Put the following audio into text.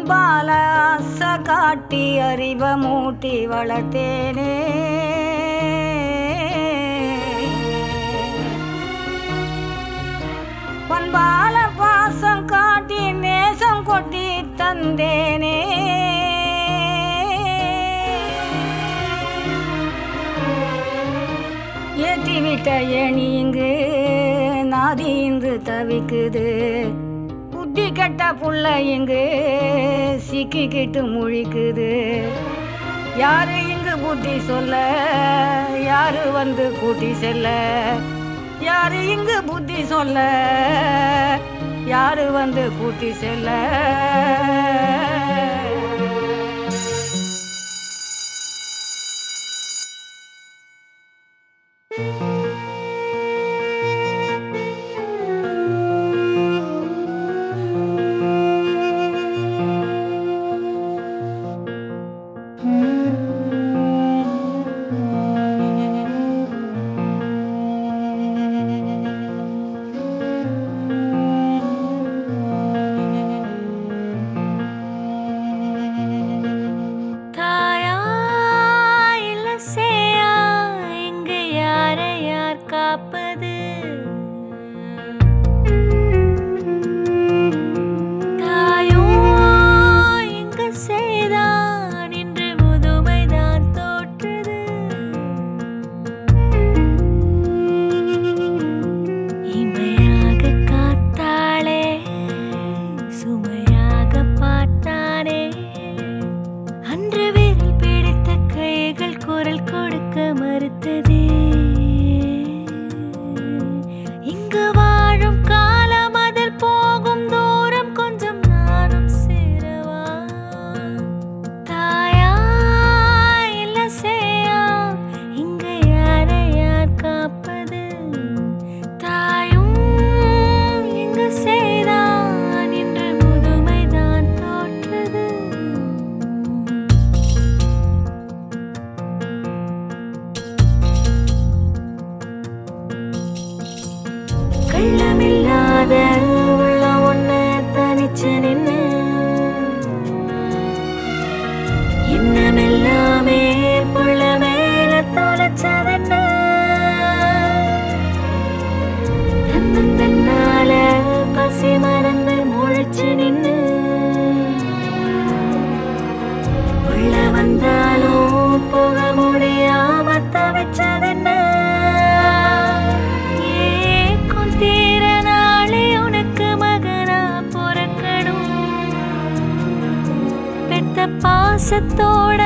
அன்பால ஆசை காட்டி அறிவ மூட்டி வளர்த்தேனே பண்பால பாசம் காட்டி நேசம் கொட்டி தந்தேனே ஏற்றி விட்ட ஏணி இங்கு நாதி இங்கு தவிக்குது புத்தி கெட்ட புள்ள இங்கு சிக்கிக்கிட்டு முழிக்குது யாரு இங்கு புத்தி சொல்ல யாரு வந்து கூட்டி செல்ல யாரு இங்கு புத்தி சொல்ல யாரு வந்து கூட்டி செல்ல தாயா இல்ல சேயா இங்கு யாரை யார் காப்பது தாயோ இங்கு செய்தான் இன்று முதுமைதான் தோற்றுது இமையாக காத்தாளே சுமையாக பார்த்தானே அன்று விரல் பிடித்த கைகள் குரல் கொடுக்க மறுத்ததே இங்கு வாழும் காலம் அதில் போகும் தூரம் கொஞ்சம் நானும் சேரவா தாயா இல்ல சேயா இங்கு யாரை யார் காப்பது தாயும் இங்கு செய்தான் இன்று முதுமைதான் தோற்றது கள்ளமில்லாத உள்ள ஒண்ணு தனிச்சு நின்னு இன்னமெல்லாமே புள்ள மேல தொலைச்சதென்ன தன்னந்தன்னால பசி மறந்து முழிச்சு நின்னு உள்ள வந்தாலும் போக முடியாம தவிச்சதென்ன ஏக்கும் தீர நாளே உனக்கு மகனா பிறக்கணும் பெத்த பாசத்தோட